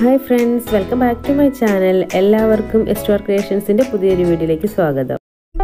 hi friends welcome back to my channel എല്ലാവർക്കും എസ്റ്റോർ ക്രിയേഷൻസിൻ്റെ പുതിയൊരു വീഡിയോയിലേക്ക് സ്വാഗതം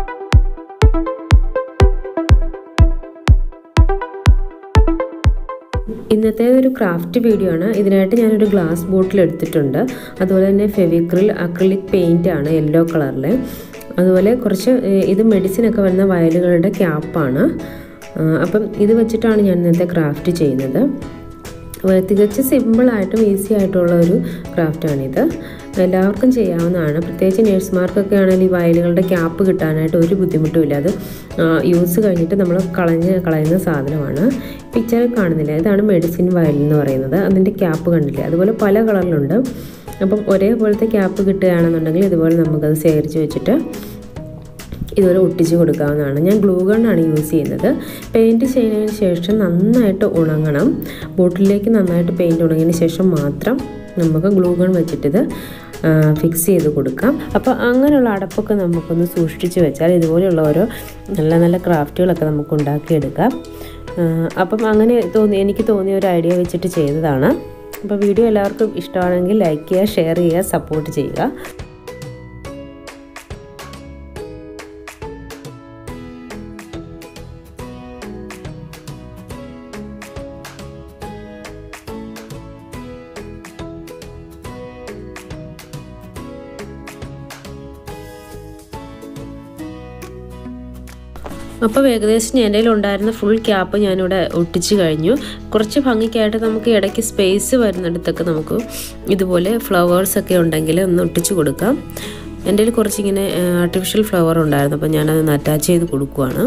ഇന്നത്തെ ഒരു ക്രാഫ്റ്റ് വീഡിയോ ആണ് ഇതിനായിട്ട് ഞാനൊരു ഗ്ലാസ് ബോട്ടിൽ എടുത്തിട്ടുണ്ട് അതുപോലെ തന്നെ ഫെവിക്രിൽ അക്രിലിക് പെയിൻ്റ് ആണ് യെല്ലോ കളറിൽ അതുപോലെ കുറച്ച് ഇത് മെഡിസിനൊക്കെ വരുന്ന വയലുകളുടെ ക്യാപ്പാണ് അപ്പം ഇത് വെച്ചിട്ടാണ് ഞാൻ ഇന്നത്തെ ക്രാഫ്റ്റ് ചെയ്യുന്നത് തികച്ച് സിമ്പിളായിട്ടും ഈസി ആയിട്ടുള്ള ഒരു ക്രാഫ്റ്റാണിത് എല്ലാവർക്കും ചെയ്യാവുന്നതാണ് പ്രത്യേകിച്ച് നേഴ്സുമാർക്കൊക്കെ ആണെങ്കിൽ ഈ വയലുകളുടെ ക്യാപ്പ് കിട്ടാനായിട്ട് ഒരു ബുദ്ധിമുട്ടുമില്ല അത് യൂസ് കഴിഞ്ഞിട്ട് നമ്മൾ കളഞ്ഞ് കളയുന്ന സാധനമാണ് പിക്ചറിൽ കാണുന്നില്ല ഇതാണ് മെഡിസിൻ വയൽ എന്ന് പറയുന്നത് അതിൻ്റെ ക്യാപ്പ് കണ്ടില്ലേ അതുപോലെ പല കളറിലുണ്ട് അപ്പം ഒരേപോലത്തെ ക്യാപ്പ് കിട്ടുകയാണെന്നുണ്ടെങ്കിൽ ഇതുപോലെ നമുക്കത് ശേഖരിച്ച് വെച്ചിട്ട് ഇതുപോലെ ഒട്ടിച്ച് കൊടുക്കാവുന്നതാണ് ഞാൻ ഗ്ലൂ ഗണ്ണാണ് യൂസ് ചെയ്യുന്നത് പെയിൻറ്റ് ചെയ്യുന്നതിന് ശേഷം നന്നായിട്ട് ഉണങ്ങണം ബോട്ടിലേക്ക് നന്നായിട്ട് പെയിൻറ്റ് ഉണങ്ങിയതിന് ശേഷം മാത്രം നമുക്ക് ഗ്ലൂ ഗൺ വെച്ചിട്ടിത് ഫിക്സ് ചെയ്ത് കൊടുക്കാം അപ്പോൾ അങ്ങനെയുള്ള അടപ്പൊക്കെ നമുക്കൊന്ന് സൂക്ഷിച്ച് വെച്ചാൽ ഇതുപോലെയുള്ള ഓരോ നല്ല നല്ല ക്രാഫ്റ്റുകളൊക്കെ നമുക്ക് ഉണ്ടാക്കിയെടുക്കാം അപ്പം അങ്ങനെ തോന്നി എനിക്ക് തോന്നിയ ഒരു ഐഡിയ വെച്ചിട്ട് ചെയ്തതാണ് അപ്പോൾ വീഡിയോ എല്ലാവർക്കും ഇഷ്ടമാണെങ്കിൽ ലൈക്ക് ചെയ്യുക ഷെയർ ചെയ്യുക സപ്പോർട്ട് ചെയ്യുക അപ്പോൾ ഏകദേശം എൻ്റെ ഉണ്ടായിരുന്ന ഫുൾ ക്യാപ്പ് ഞാനിവിടെ ഒട്ടിച്ച് കഴിഞ്ഞു കുറച്ച് ഭംഗിക്കായിട്ട് നമുക്ക് ഇടയ്ക്ക് സ്പേസ് വരുന്നിടത്തൊക്കെ നമുക്ക് ഇതുപോലെ ഫ്ലവേഴ്സൊക്കെ ഉണ്ടെങ്കിൽ ഒന്ന് ഒട്ടിച്ച് കൊടുക്കാം എൻ്റെ കയ്യിൽ കുറച്ചിങ്ങനെ ആർട്ടിഫിഷ്യൽ ഫ്ലവർ ഉണ്ടായിരുന്നു അപ്പോൾ ഞാനതൊന്ന് അറ്റാച്ച് ചെയ്ത് കൊടുക്കുവാണ്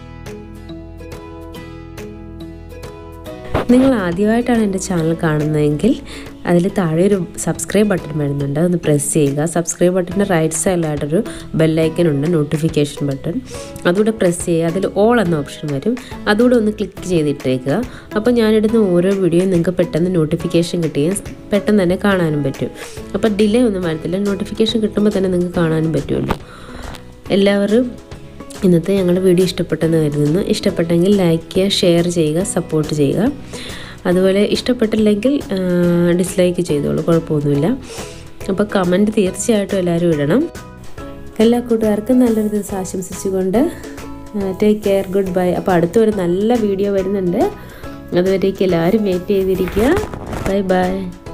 നിങ്ങൾ ആദ്യമായിട്ടാണ് എൻ്റെ ചാനൽ കാണുന്നതെങ്കിൽ അതിൽ താഴെ ഒരു സബ്സ്ക്രൈബ് ബട്ടൺ വരുന്നുണ്ട് അതൊന്ന് പ്രസ് ചെയ്യുക സബ്സ്ക്രൈബ് ബട്ടൻ്റെ റൈറ്റ് സൈഡിലായിട്ടൊരു ബെല്ലൈക്കൻ ഉണ്ട് നോട്ടിഫിക്കേഷൻ ബട്ടൺ അതുകൂടെ പ്രസ് ചെയ്യുക അതിൽ ഓൾ എന്ന ഓപ്ഷൻ വരും അതുകൂടെ ഒന്ന് ക്ലിക്ക് ചെയ്തിട്ടേക്കുക അപ്പോൾ ഞാനിടുന്ന ഓരോ വീഡിയോയും നിങ്ങൾക്ക് പെട്ടെന്ന് നോട്ടിഫിക്കേഷൻ കിട്ടുകയും പെട്ടെന്ന് തന്നെ കാണാനും പറ്റും അപ്പോൾ ഡിലേ ഒന്നും വരത്തില്ല നോട്ടിഫിക്കേഷൻ കിട്ടുമ്പോൾ തന്നെ നിങ്ങൾക്ക് കാണാനും പറ്റുമല്ലോ എല്ലാവരും ഇന്നത്തെ ഞങ്ങളുടെ വീഡിയോ ഇഷ്ടപ്പെട്ടെന്ന് കരുതുന്നു ഇഷ്ടപ്പെട്ടെങ്കിൽ ലൈക്ക് ചെയ്യുക ഷെയർ ചെയ്യുക സപ്പോർട്ട് ചെയ്യുക അതുപോലെ ഇഷ്ടപ്പെട്ടില്ലെങ്കിൽ ഡിസ്ലൈക്ക് ചെയ്തോളൂ കുഴപ്പമൊന്നുമില്ല അപ്പോൾ കമൻറ്റ് തീർച്ചയായിട്ടും എല്ലാവരും ഇടണം എല്ലാ കൂട്ടുകാർക്കും നല്ലൊരു ദിവസം ആശംസിച്ചുകൊണ്ട് ടേക്ക് കെയർ ഗുഡ് ബൈ അപ്പോൾ അടുത്തൊരു നല്ല വീഡിയോ വരുന്നുണ്ട് അതുവരേക്ക് എല്ലാവരും വെയിറ്റ് ചെയ്തിരിക്കുക ബൈ ബൈ